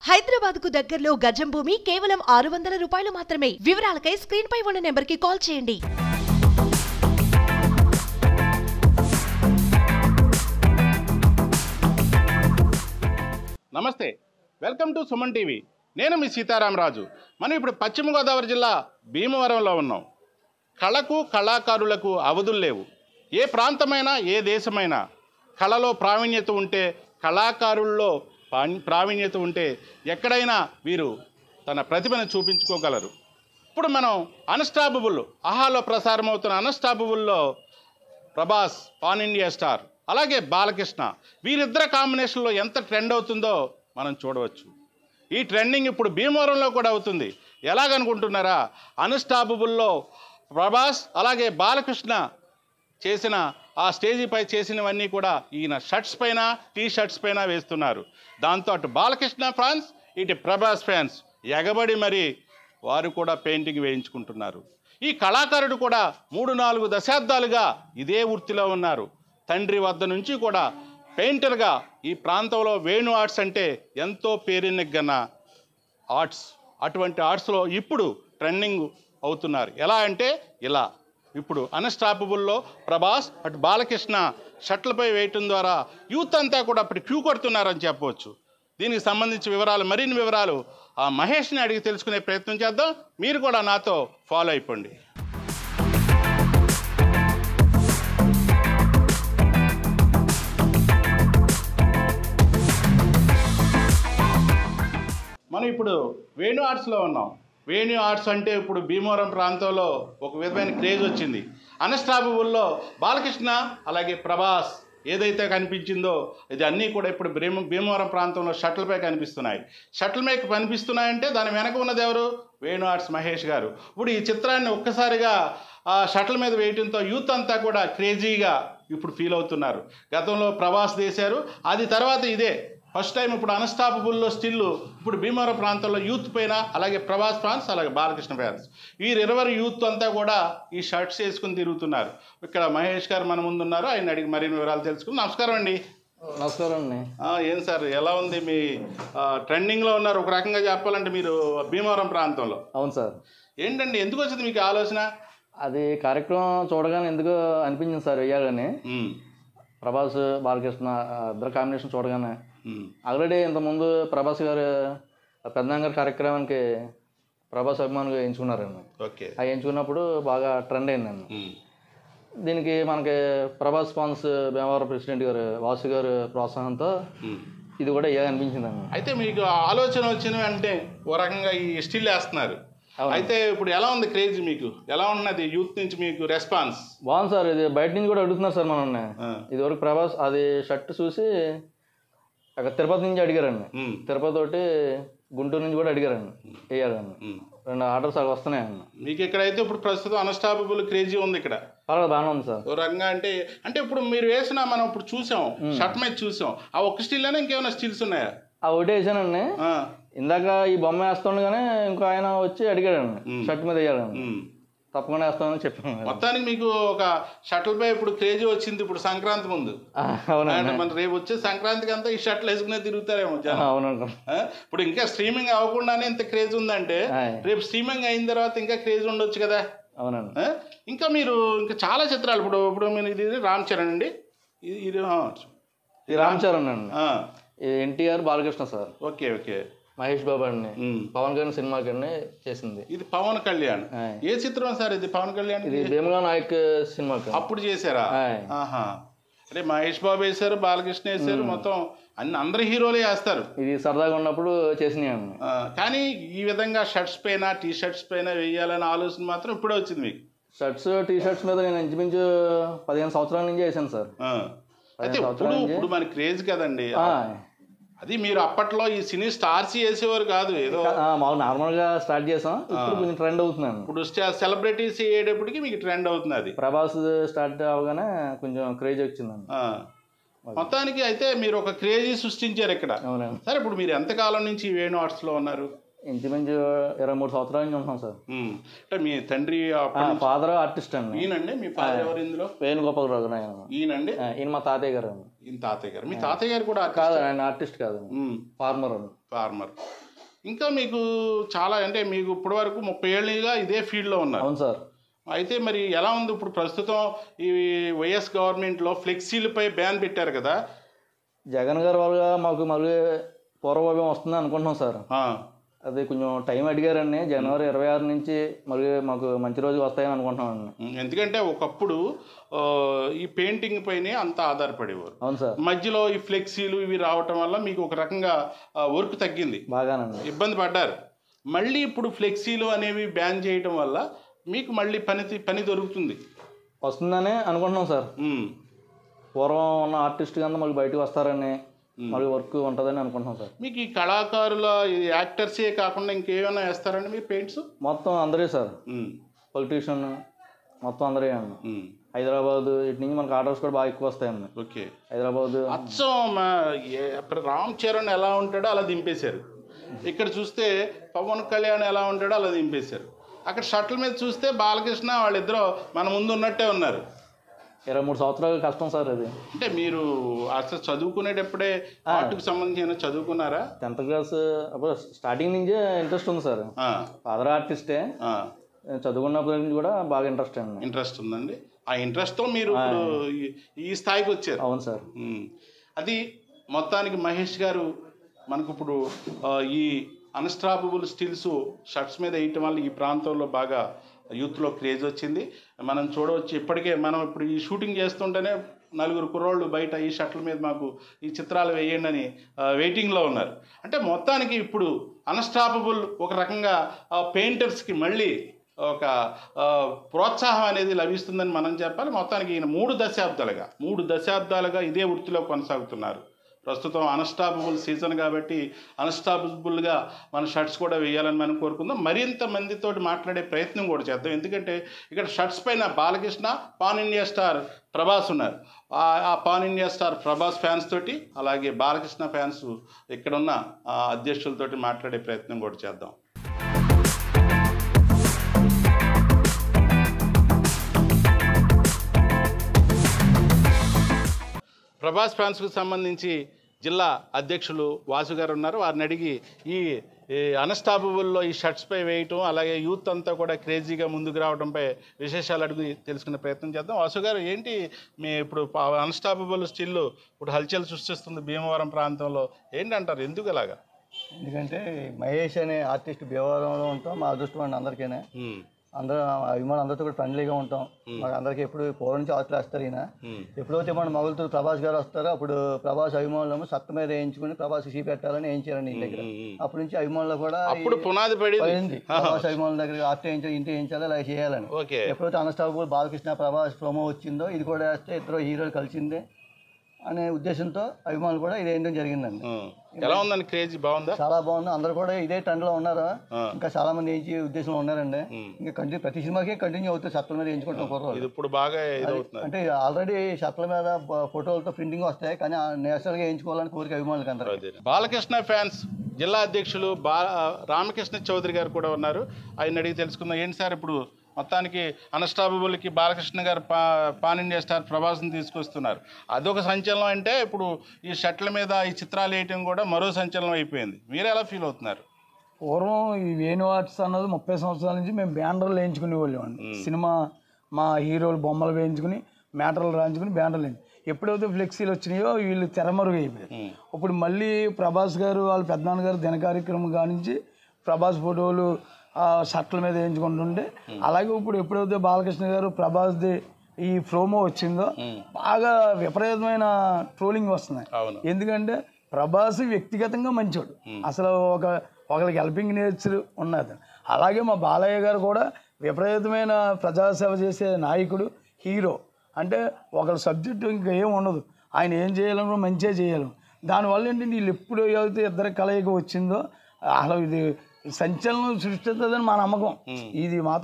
హైదరాబాద్ కు దగ్గరలో గజం భూమి కేవలం ఆరు వందల రూపాయలు మాత్రమే వివరాలకై స్క్రీన్ పై ఉన్న నెంబర్ కి కాల్ చేయండి నమస్తే వెల్కమ్ టు సుమన్ టీవీ నేను మీ సీతారామరాజు మనం ఇప్పుడు పశ్చిమ గోదావరి జిల్లా భీమవరంలో ఉన్నాం కళకు కళాకారులకు అవధులు లేవు ఏ ప్రాంతమైనా ఏ దేశమైనా కళలో ప్రావీణ్యత ఉంటే కళాకారుల్లో పా- ప్రావీణ్యత ఉంటే ఎక్కడైనా వీరు తన ప్రతిభను చూపించుకోగలరు ఇప్పుడు మనం అన్స్టాపబుల్ ఆహాలో ప్రసారం అవుతున్న అన్స్టాపబుల్లో ప్రభాస్ పాన్ ఇండియా స్టార్ అలాగే బాలకృష్ణ వీరిద్దరి కాంబినేషన్లో ఎంత ట్రెండ్ అవుతుందో మనం చూడవచ్చు ఈ ట్రెండింగ్ ఇప్పుడు భీమవరంలో కూడా అవుతుంది ఎలాగనుకుంటున్నారా అన్స్టాపబుల్లో ప్రభాస్ అలాగే బాలకృష్ణ చేసిన ఆ స్టేజీపై చేసినవన్నీ కూడా ఈయన షర్ట్స్ పైన టీ షర్ట్స్ పైన వేస్తున్నారు దాంతో అటు బాలకృష్ణ ఫ్యాన్స్ ఇటు ప్రభాస్ ఫ్యాన్స్ ఎగబడి మరి వారు కూడా పెయింటింగ్ వేయించుకుంటున్నారు ఈ కళాకారుడు కూడా మూడు నాలుగు దశాబ్దాలుగా ఇదే వృత్తిలో ఉన్నారు తండ్రి వద్ద నుంచి కూడా పెయింటర్గా ఈ ప్రాంతంలో వేణు ఆర్ట్స్ అంటే ఎంతో పేరెన్నెగ్గన ఆర్ట్స్ అటువంటి ఆర్ట్స్లో ఇప్పుడు ట్రెండింగ్ అవుతున్నారు ఎలా అంటే ఇలా ఇప్పుడు అన్స్టాపబుల్లో ప్రభాస్ అటు బాలకృష్ణ షట్లపై వేయటం ద్వారా యూత్ అంతా కూడా అప్పుడు క్యూ కొడుతున్నారని చెప్పవచ్చు దీనికి సంబంధించిన వివరాలు మరిన్ని వివరాలు ఆ మహేష్ని అడిగి తెలుసుకునే ప్రయత్నం చేద్దాం మీరు కూడా నాతో ఫాలో అయిపోండి మనం ఇప్పుడు వేణు ఆర్ట్స్లో ఉన్నాం వేణు ఆర్ట్స్ అంటే ఇప్పుడు భీమవరం ప్రాంతంలో ఒక విధమైన క్రేజ్ వచ్చింది అన్స్టాపబుల్లో బాలకృష్ణ అలాగే ప్రభాస్ ఏదైతే కనిపించిందో ఇది అన్నీ కూడా ఇప్పుడు భీమ భీమవరం ప్రాంతంలో షటిల్పై కనిపిస్తున్నాయి షటిల్ పై కనిపిస్తున్నాయంటే దాని వెనక ఉన్నది ఎవరు వేణు ఆర్ట్స్ మహేష్ గారు ఇప్పుడు ఈ చిత్రాన్ని ఒక్కసారిగా ఆ షటిల్ మీద వేయటంతో యూత్ అంతా కూడా క్రేజీగా ఇప్పుడు ఫీల్ అవుతున్నారు గతంలో ప్రభాస్ చేశారు అది తర్వాత ఇదే ఫస్ట్ టైం ఇప్పుడు అన్స్టాపబుల్లో స్టిల్ ఇప్పుడు భీమవరం ప్రాంతంలో యూత్ పైన అలాగే ప్రభాస్ ఫ్యాన్స్ అలాగే బాలకృష్ణ ఫ్యాన్స్ వీరు ఇరవై యూత్ అంతా కూడా ఈ షర్ట్స్ వేసుకుని తిరుగుతున్నారు ఇక్కడ మహేష్ గారు మన ముందు ఉన్నారు ఆయన అడిగి మరిన్ని వివరాలు తెలుసుకుని నమస్కారం అండి నమస్కారం అండి ఆ, ఏం సార్ ఎలా ఉంది మీ ఆ, ట్రెండింగ్లో ఉన్నారు ఒక రకంగా చెప్పాలంటే మీరు భీమవరం ప్రాంతంలో అవును సార్ ఏంటండి ఎందుకు వచ్చింది మీకు ఆలోచన అది కార్యక్రమం చూడగానే ఎందుకో అనిపించింది సార్ వెయ్యాలని ఉమ్, ప్రభాస్ బాలకృష్ణ ఆ ఇద్దరు కాంబినేషన్ చూడగానే ఉమ్, ఆల్రెడీ ఇంతకుముందు ప్రభాస్ గారు పెద్దమ్మ గారి కార్యక్రమానికి ప్రభాస్ అభిమానులు ఎంచుకున్నారండి ఓకే ఆ ఎంచుకున్నప్పుడు బాగా ట్రెండ్ అయిందండి ఉమ్, దీనికి మనకి ప్రభాస్ స్పాన్స్ భీమవరం ప్రెసిడెంట్ గారు వాసు గారు ప్రోత్సాహంతో ఉమ్. ఇది కూడా ఏ అనిపించిందండి అయితే మీకు ఆలోచన వచ్చిన అంటే ఓ రకంగా ఈ స్టిల్ వేస్తున్నారు అవును. అయితే ఇప్పుడు ఎలా ఉంది క్రేజ్ మీకు ఎలా ఉన్నది యూత్ నుంచి మీకు రెస్పాన్స్ బాగుంది సార్ ఇది బయట నుంచి కూడా అడుగుతున్నారు సార్ మనల్ని ఆ, ఇదివరకు ప్రభాస్ అది షర్ట్ చూసి అక్కడ తిరుపతి నుంచి అడిగారండి ఉమ్, తిరుపతి ఒకటి గుంటూరు నుంచి కూడా అడిగారండి వేయాలండి ఉమ్. రెండు ఆర్డర్స్ అవి వస్తున్నాయండి మీకు ఇక్కడైతే ఇప్పుడు ప్రస్తుతం అన్స్టాపబుల్ క్రేజీ ఉంది ఇక్కడ పర్వాలేదు బాగానే ఉంది సార్ ఓ రకంగా అంటే అంటే ఇప్పుడు మీరు వేసిన మనం ఇప్పుడు చూసాం షర్ట్ మీద చూసాం ఆ ఒక్క స్టిల్ అయినా ఇంకేమైనా స్టిల్స్ ఉన్నాయా ఆ ఒకటి వేసానండి ఆ, ఇందాక ఈ బొమ్మ వేస్తుండగానే ఇంకో ఆయన వచ్చి అడిగాడండి షర్ట్ మీద వేయాలండి ఉమ్. తప్పకుండా వేస్తామని చెప్పాను మొత్తానికి మీకు ఒక షటిల్ పై ఇప్పుడు క్రేజీ వచ్చింది ఇప్పుడు సంక్రాంతి ముందు ఆ, అవునండి అంటే మన రేపు వచ్చే సంక్రాంతికి అంతా ఈ షర్ట్లు వేసుకునే తిరుగుతారేమో ఆ, జనం. అవునండి ఆ? ఇప్పుడు ఇంకా స్ట్రీమింగ్ అవ్వకుండానే ఇంత క్రేజ్ ఉందంటే ఆయ్. రేపు స్ట్రీమింగ్ అయిన తర్వాత ఇంకా క్రేజ్ ఉండొచ్చు కదా అవునండి ఆ? ఇంకా మీరు ఇంకా చాలా చిత్రాలు ఇప్పుడు ఇప్పుడు మీరు ఇది ఇది రామ్ చరణ్ అండి ఇది ఇది ఆ, ఇది రామ్ చరణ్ అండి ఆ, ఇది NTR Balakrishna sir okay okay Mahesh Babu అండి ఉమ్. పవన్ కళ్యాణ్ సినిమాకి అండి చేసింది ఇది పవన్ కళ్యాణ్ ఆయ్. ఏ చిత్రం సార్ ఇది పవన్ కళ్యాణ్ ఇది భీమలా నాయక్ సినిమాకి అప్పుడు చేశారా ఆయ్. ఆహా అంటే మహేష్ బాబు వేశారు బాలకృష్ణ వేశారు మొత్తం అన్ని అందరు హీరోలే వేస్తారు ఇది సరదాగా ఉన్నప్పుడు చేసినాయండి ఆ, కానీ ఈ విధంగా షర్ట్స్ పైన టీ షర్ట్స్ పైన వేయాలనే ఆలోచన మాత్రం ఇప్పుడే వచ్చింది మీకు షర్ట్స్ టీ షర్ట్స్ మీద నేను ఇంచుమించు పదిహేను సంవత్సరాల నుంచి వేసాను సార్ ఆ. అయితే ఇప్పుడు ఇప్పుడు మన క్రేజ్ కదండి ఆ, అది మీరు అప్పట్లో ఈ సినీ స్టార్స్ చేసేవారు కాదు ఏదో ఆ, మామూలు నార్మల్గా స్టార్ట్ చేసాం ఇప్పుడు కొంచెం ట్రెండ్ అవుతున్నాను ఇప్పుడు సెలబ్రిటీస్ అయ్యేటప్పటికి మీకు ట్రెండ్ అవుతుంది అది ప్రభాస్ స్టార్ట్ అవగానే కొంచెం క్రేజ్ వచ్చిందండి ఆ. మొత్తానికి అయితే మీరు ఒక క్రేజీ సృష్టించారు ఇక్కడ అవునండి సరే ఇప్పుడు మీరు ఎంతకాలం నుంచి ఈ వేణు ఆర్ట్స్లో ఉన్నారు ఇంచుమించు ఇరవై మూడు సంవత్సరాల నుంచి ఉంటున్నాం సార్ ఉమ్. అంటే మీ తండ్రి అప్పటి నుంచి- ఫాదర్ ఆర్టిస్ట్ అండి ఈయనండి మీ ఫాదర్ ఎవరు ఇందులో వేణుగోపాలరావు గారు ఆయన ఈయనండి ఆ, ఈయన మా తాతయ్య గారు అండి ఈయన తాతయ్య గారు మీ తాతయ్య గారు కూడా కాదు ఆయన ఆర్టిస్ట్ కాదు ఫార్మర్ అండి ఫార్మర్ ఇంకా మీకు చాలా అంటే మీకు ఇప్పటి వరకు ముప్పై ఏళ్ళుగా ఇదే ఫీల్డ్లో ఉన్నారు అవును సార్ అయితే మరి ఎలా ఉంది ఇప్పుడు ప్రస్తుతం ఈ వైఎస్ గవర్నమెంట్లో ఫ్లెక్సీలపై బ్యాన్ పెట్టారు కదా జగన్ గారి వల్ల మాకు మళ్ళీ పూర్వవైభవం వస్తుంది అనుకుంటున్నాం సార్ ఆ, అది కొంచెం టైం అడిగారండి జనవరి ఇరవై ఆరు నుంచి మళ్ళీ మాకు మంచి రోజులు వస్తాయని అనుకుంటున్నామండి ఎందుకంటే ఒకప్పుడు ఆ, ఈ పెయింటింగ్ పైనే అంత ఆధారపడేవారు అవును సార్ మధ్యలో ఈ ఫ్లెక్సీలు ఇవి రావటం వల్ల మీకు ఒక రకంగా వర్క్ తగ్గింది బాగానండి ఇబ్బంది పడ్డారు మళ్ళీ ఇప్పుడు ఫ్లెక్సీలు అనేవి బ్యాన్ చేయటం వల్ల మీకు మళ్ళీ పని పని దొరుకుతుంది వస్తుందని అనుకుంటున్నాం సార్ ఉమ్, పూర్వం ఉన్న ఆర్టిస్ట్ కింద మళ్ళీ బయటకు వస్తారని మళ్ళీ వర్క్ ఉంటుందని అనుకుంటున్నాం సార్ మీకు ఈ కళాకారుల ఈ యాక్టర్సే కాకుండా ఇంకేమైనా వేస్తారండి మీరు పెయింట్స్ మొత్తం అందరే సార్ పొలిటీషియన్ మొత్తం అందరే అండి హైదరాబాద్ ఇటు నుంచి మనకు ఆర్డర్స్ కూడా బాగా ఎక్కువ వస్తాయండి ఓకే హైదరాబాద్ అచ్చం మా ఏ- అప్పుడు రామ్ చరణ్ ఎలా ఉంటాడో అలా దింపేశారు ఇక్కడ చూస్తే పవన్ కళ్యాణ్ ఎలా ఉంటాడో అలా దింపేశారు అక్కడ షటిల్ మీద చూస్తే బాలకృష్ణ వాళ్ళిద్దరూ మన ముందు ఉన్నట్టే ఉన్నారు ఇరవై మూడు సంవత్సరాలు కష్టం సార్ అది అంటే మీరు అసలు చదువుకునేటప్పుడే ఆర్ట్కి సంబంధించిన చదువుకున్నారా టెన్త్ క్లాస్ అప్పుడు స్టార్టింగ్ నుంచే ఇంట్రెస్ట్ ఉంది సార్ ఆ, ఫాదర్ ఆర్టిస్టే ఆ, చదువుకున్నప్పటి నుంచి కూడా బాగా ఇంట్రెస్ట్ అండి ఇంట్రెస్ట్ ఉందండి ఆ ఇంట్రెస్ట్తో మీరు ఇప్పుడు ఈ- ఈ స్థాయికి వచ్చారు అవును సార్ ఉమ్. అది మొత్తానికి మహేష్ గారు మనకు ఇప్పుడు ఆ, ఈ అన్స్టాపబుల్ స్టిల్స్ షర్ట్స్ మీద వేయటం వల్ల ఈ ప్రాంతంలో బాగా యూత్లో క్రేజ్ వచ్చింది మనం చూడవచ్చు ఇప్పటికే మనం ఇప్పుడు ఈ షూటింగ్ చేస్తుంటేనే నలుగురు కుర్రోళ్ళు బయట ఈ షర్ట్ల మీద మాకు ఈ చిత్రాలు వేయండి అని వెయిటింగ్లో ఉన్నారు అంటే మొత్తానికి ఇప్పుడు అన్స్టాపబుల్ ఒక రకంగా పెయింటర్స్కి మళ్ళీ ఒక ఆ, ప్రోత్సాహం అనేది లభిస్తుందని మనం చెప్పాలి మొత్తానికి ఈయన మూడు దశాబ్దాలుగా మూడు దశాబ్దాలుగా ఇదే వృత్తిలో కొనసాగుతున్నారు ప్రస్తుతం అన్స్టాపబుల్ సీజన్ కాబట్టి అన్స్టాపబుల్గా మన షర్ట్స్ కూడా వేయాలని మనం కోరుకుందాం మరింత మందితోటి మాట్లాడే ప్రయత్నం కూడా చేద్దాం ఎందుకంటే ఇక్కడ షర్ట్స్ పైన Balakrishna pan India star Prabhas ఉన్నారు ఆ- ఆ pan India star Prabhas fans తోటి అలాగే బాలకృష్ణ ఫ్యాన్స్ ఇక్కడున్న ఆ, అధ్యక్షులతోటి మాట్లాడే ప్రయత్నం కూడా చేద్దాం ప్రభాస్ ఫ్యాన్స్కు సంబంధించి జిల్లా అధ్యక్షులు వాసు గారు ఉన్నారు వారిని అడిగి ఈ ఈ అన్స్టాపబుల్లో ఈ షర్ట్స్పై వేయటం అలాగే యూత్ అంతా కూడా క్రేజీగా ముందుకు రావడంపై విశేషాలు అడిగి తెలుసుకునే ప్రయత్నం చేద్దాం వాసు గారు ఏంటి మీ ఇప్పుడు అన్స్టాపబుల్ స్టిల్ ఇప్పుడు హల్చల్ సృష్టిస్తుంది భీమవరం ప్రాంతంలో ఏంటంటారు ఎందుకు అలాగా ఎందుకంటే మహేష్ అనే ఆర్టిస్ట్ భీమవరంలో ఉంటాం మా అదృష్టం అండి అందరికీనే ఉమ్, అందరూ అభిమానులు అందరితో కూడా ఫ్రెండ్లీగా ఉంటాం మాకు అందరికీ ఎప్పుడు పూర్వం నుంచి ఆస్తులు వేస్తారు ఈయన ఉమ్, ఎప్పుడైతే మన మొగలుతో ప్రభాస్ గారు వస్తారో అప్పుడు ప్రభాస్ అభిమానులు సత్త మీద వేయించుకుని ప్రభాస్ సీ పెట్టాలని వేయించారండి ఇంటి దగ్గర ఉమ్, ఉమ్. అప్పటి నుంచి అభిమానులు కూడా అప్పుడు పునాది పడింది పడింది ప్రభాస్ అభిమానుల దగ్గర ఆర్ట్ వేయించాలి ఇంటి వేయించాలి అలా చేయాలని ఓకే ఎప్పుడైతే అన్స్టాపబుల్ బాలకృష్ణ ప్రభాస్ ప్రోమో వచ్చిందో ఇది కూడా వేస్తే ఇద్దరు హీరోలు కలిసిందే అనే ఉద్దేశంతో అభిమానులు కూడా ఇది వేయడం జరిగిందండి ఉమ్. ఎలా ఉందండి క్రేజీ బాగుందా చాలా బాగుంది అందరు కూడా ఇదే ట్రెండ్ లో ఉన్నారు ఆ. ఇంకా చాలా మంది వేయించే ఉద్దేశంలో ఉన్నారండి ఉమ్. ఇంకా కంటిన్యూ ప్రతి సినిమాకి కంటిన్యూ అవుతుంది షర్ట్ల మీద వేయించుకుంటాం కుర్రోళ్ళు ఇది ఇప్పుడు బాగా ఇదవుతున్నారు అంటే ఆల్రెడీ షర్ట్ల మీద బ- ఫోటోలతో ప్రింటింగ్ వస్తాయి కానీ నేషనల్ గా వేయించుకోవాలని కోరిక అభిమానులకు అందరూ అదే. బాలకృష్ణ ఫ్యాన్స్ జిల్లా అధ్యక్షులు బా రామకృష్ణ చౌదరి గారు కూడా ఉన్నారు ఆయన అడిగి తెలుసుకుందాం ఏంటి సార్ ఇప్పుడు మొత్తానికి అన్స్టాపబుల్కి బాలకృష్ణ గారు పా పాన్ ఇండియా స్టార్ ప్రభాస్ని తీసుకొస్తున్నారు అదొక సంచలనం అంటే ఇప్పుడు ఈ షర్ట్ల మీద ఈ చిత్రాలు వేయటం కూడా మరో సంచలనం అయిపోయింది మీరు ఎలా ఫీల్ అవుతున్నారు పూర్వం ఈ వేణు ఆర్ట్స్ అన్నది ముప్పై సంవత్సరాల నుంచి మేము బ్యానర్లు వేయించుకునే వాళ్ళం అండి సినిమా మా హీరోలు బొమ్మలు వేయించుకుని మ్యాటర్లు రాయించుకుని బ్యానర్లు వేయించు ఎప్పుడైతే ఫ్లెక్సీలు వచ్చినాయో వీళ్ళు తెరమరుగు అయిపోయారు ఇప్పుడు మళ్ళీ ప్రభాస్ గారు వాళ్ళ పెద్దనాన్న గారు దిన కార్యక్రమం కానించి ప్రభాస్ ఫోటోలు ఆ షర్ట్ల మీద వేయించుకుంటుంటే అలాగే ఇప్పుడు ఎప్పుడైతే బాలకృష్ణ గారు ప్రభాస్ది ఈ ప్రోమో వచ్చిందో బాగా విపరీతమైన ట్రోలింగ్ వస్తున్నాయి అవును ఎందుకంటే ప్రభాస్ వ్యక్తిగతంగా మంచోడు అసలు ఒక ఒకరికి హెల్పింగ్ నేచర్ ఉన్నది అలాగే మా బాలయ్య గారు కూడా విపరీతమైన ప్రజాసేవ చేసే నాయకుడు హీరో అంటే ఒకరి సబ్జెక్టు ఇంకా ఏం ఉండదు ఆయన ఏం చేయాలనుకో మంచిగా చేయాలి దానివల్ల ఏంటి వీళ్ళు ఎప్పుడు అయితే ఇద్దరు కలయిక వచ్చిందో అసలు ఇది సంచలనం సృష్టిస్తుందని మా నమ్మకం ఇది మాత్రం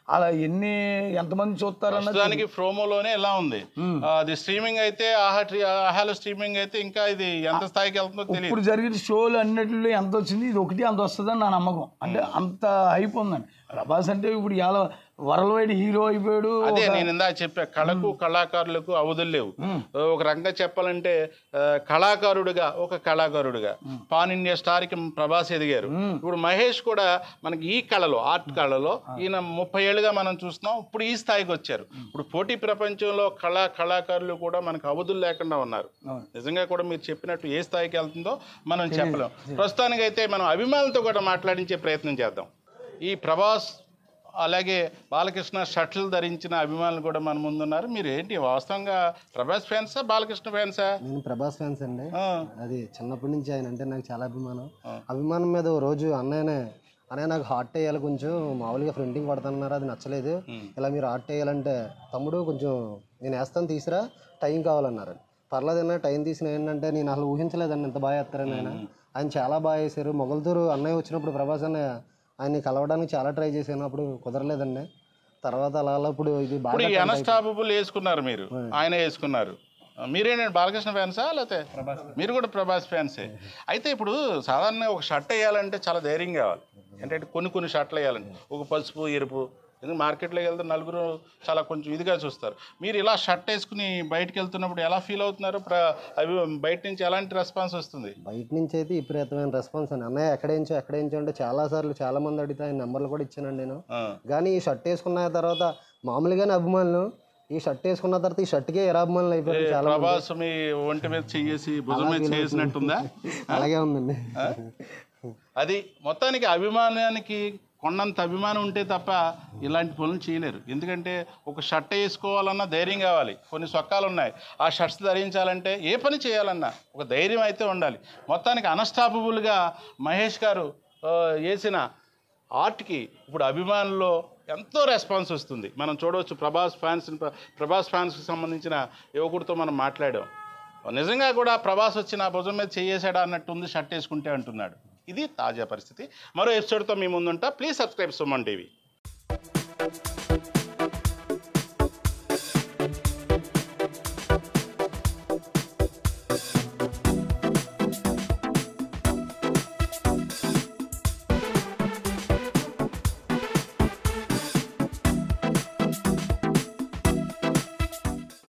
అలా ఎన్ని ఎంతమంది చూస్తారన్నది ప్రస్తుతానికి ప్రోమోలోనే ఎలా ఉంది ఆ, అది స్ట్రీమింగ్ అయితే ఆహా ట్రీ- ఆహాలో స్ట్రీమింగ్ అయితే ఇంకా ఇది ఎంత స్థాయికి వెళ్తుందో తెలియదు ఇప్పుడు జరిగిన షోలు అన్నిటిలో ఎంత వచ్చింది ఇది ఒకటి అంత వస్తుందని నా నమ్మకం అంటే అంత హైప్ ఉందండి ప్రభాస్ అంటే ఇప్పుడు చాలా వరల్డ్ వైడ్ హీరో అయిపోయాడు అదే నేను ఇందాక చెప్పా కళకు కళాకారులకు అవధులు లేవు ఒక రకంగా చెప్పాలంటే ఆ, కళాకారుడిగా ఒక కళాకారుడిగా పాన్ ఇండియా స్టార్ కి ప్రభాస్ ఎదిగారు ఇప్పుడు మహేష్ కూడా మనకి ఈ కళలో ఆర్ట్ కళలో ఈయన ముప్పై ఏళ్ళుగా మనం చూస్తున్నాం ఇప్పుడు ఈ స్థాయికి వచ్చారు ఇప్పుడు పోటీ ప్రపంచంలో కళా కళాకారులు కూడా మనకు అవధులు లేకుండా ఉన్నారు నిజంగా కూడా మీరు చెప్పినట్టు ఏ స్థాయికి వెళ్తుందో మనం చెప్పలేం ప్రస్తుతానికి అయితే మనం అభిమానులతో కూడా మాట్లాడించే ప్రయత్నం చేద్దాం ఈ ప్రభాస్ అలాగే బాలకృష్ణ షర్ట్లు ధరించిన అభిమానులు కూడా మన ముందున్నారు మీరు ఏంటి వాస్తవంగా ప్రభాస్ ఫ్యాన్సా బాలకృష్ణ ఫ్యాన్సా నేను ప్రభాస్ ఫ్యాన్స్ అండి ఆ, అది చిన్నప్పటి నుంచి ఆయన అంటే నాకు చాలా అభిమానం అభిమానం మీద ఓ రోజు అన్నయ్యనే అన్నయ్య నాకు హార్ట్ వేయాలి కొంచెం మామూలుగా ప్రింటింగ్ పడతానన్నారు అది నచ్చలేదు ఇలా మీరు హార్ట్ వేయాలంటే తమ్ముడు కొంచెం నేను వేస్తాను తీసిరా టైం కావాలన్నారు పర్లేదు అన్న టైం తీసిన ఏంటంటే నేను అసలు ఊహించలేదండి ఇంత బాగా వేస్తారని ఆయన ఆయన చాలా బాగా వేశారు మొగల్తూరు అన్నయ్య వచ్చినప్పుడు ప్రభాస్ అన్నయ్య ఆయన్ని కలవడానికి చాలా ట్రై చేశాను అప్పుడు కుదరలేదండి తర్వాత అలా అలా ఇప్పుడు ఇది ఇప్పుడు బాగా ఈ అన్స్టాపబుల్ వేసుకున్నారు మీరు ఆయన వేసుకున్నారు మీరేంటంటే బాలకృష్ణ ఫ్యాన్సా లేకపోతే మీరు కూడా ప్రభాస్ ఫ్యాన్సే అయితే ఇప్పుడు సాధారణంగా ఒక షర్ట్ వేయాలంటే చాలా ధైర్యం కావాలి అంటే కొన్ని కొన్ని షర్ట్లు వేయాలంటే ఒక పసుపు ఎరుపు ఎందుకంటే మార్కెట్లోకి వెళ్తే నలుగురు చాలా కొంచెం ఇదిగా చూస్తారు మీరు ఇలా షర్ట్ వేసుకుని బయటకు వెళ్తున్నప్పుడు ఎలా ఫీల్ అవుతున్నారు ప్ర అవి బయట నుంచి ఎలాంటి రెస్పాన్స్ వస్తుంది బయట నుంచి అయితే విపరీతమైన రెస్పాన్స్ అండి అన్నయ్య ఎక్కడేంచో ఎక్కడేంచో అంటే చాలా సార్లు చాలా మంది అడిగితే ఆయన నెంబర్లు కూడా ఇచ్చానండి నేను ఆ. కానీ ఈ షర్ట్ వేసుకున్న తర్వాత మామూలుగానే అభిమానులు ఈ షర్ట్ వేసుకున్న తర్వాత ఈ షర్ట్కే ఎరా అభిమానులు అయిపోయారు చాలా మంది. ప్రభాస్ మీ ఒంటి మీద చెయ్యేసి భుజం మీద చేసినట్టుందా అలాగే ఉందండి అది మొత్తానికి అభిమానానికి కొండంత అభిమానం ఉంటే తప్ప ఇలాంటి పనులు చేయలేరు ఎందుకంటే ఒక షర్ట్ వేసుకోవాలన్నా ధైర్యం కావాలి కొన్ని సొక్కాలు ఉన్నాయి ఆ షర్ట్స్ ధరించాలంటే ఏ పని చేయాలన్నా ఒక ధైర్యం అయితే ఉండాలి మొత్తానికి అన్స్టాపబుల్గా మహేష్ గారు ఆ, వేసిన ఆర్ట్కి ఇప్పుడు అభిమానుల్లో ఎంతో రెస్పాన్స్ వస్తుంది మనం చూడవచ్చు ప్రభాస్ ఫ్యాన్స్ ప్రభాస్ ఫ్యాన్స్కి సంబంధించిన యువకుడితో మనం మాట్లాడాం నిజంగా కూడా ప్రభాస్ వచ్చి నా భుజం మీద చేయేసాడా అన్నట్టు ఉంది షర్ట్ వేసుకుంటే అంటున్నాడు ఇది తాజా పరిస్థితి మరో ఎపిసోడ్తో మీ ముందుంటా ప్లీజ్ సబ్స్క్రైబ్ సుమన్ టీవీ